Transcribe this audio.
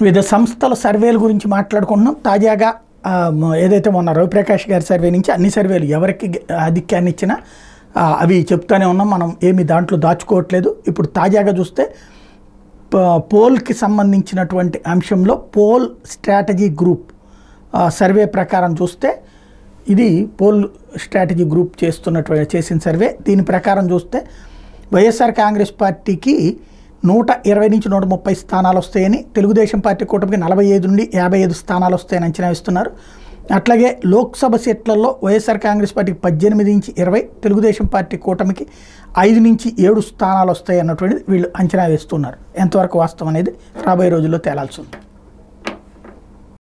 వివిధ సంస్థల సర్వేల గురించి మాట్లాడుకుంటున్నాం తాజాగా ఆ, మ- ఏదైతే మొన్న రవిప్రకాష్ గారి సర్వే నుంచి అన్ని సర్వేలు ఎవరికి గె- ఆధిక్యాన్ని ఇచ్చినా ఆ, అవి చెప్తానే ఉన్నాం మనం ఏమి దాంట్లో దాచుకోవట్లేదు ఇప్పుడు తాజాగా చూస్తే ప- పోల్కి సంబంధించినటువంటి అంశంలో పోల్ స్ట్రాటజీ గ్రూప్ ఆ, సర్వే ప్రకారం చూస్తే ఇది పోల్ స్ట్రాటజీ గ్రూప్ చేస్తున్నటువంటి చేసిన సర్వే దీని ప్రకారం చూస్తే వైఎస్ఆర్ కాంగ్రెస్ పార్టీకి నూట ఇరవై నుంచి నూట ముప్పై స్థానాలు వస్తాయని తెలుగుదేశం పార్టీ కూటమికి నలభై ఐదు నుండి యాభై ఐదు స్థానాలు వస్తాయని అంచనా వేస్తున్నారు అట్లాగే లోక్సభ సీట్లలో వైఎస్ఆర్ కాంగ్రెస్ పార్టీకి పద్దెనిమిది నుంచి ఇరవై తెలుగుదేశం పార్టీ కూటమికి ఐదు నుంచి ఏడు స్థానాలు వస్తాయి అన్నటువంటిది వీళ్ళు అంచనా వేస్తున్నారు ఎంతవరకు వాస్తవం అనేది రాబోయే రోజుల్లో తేలాల్సి ఉంది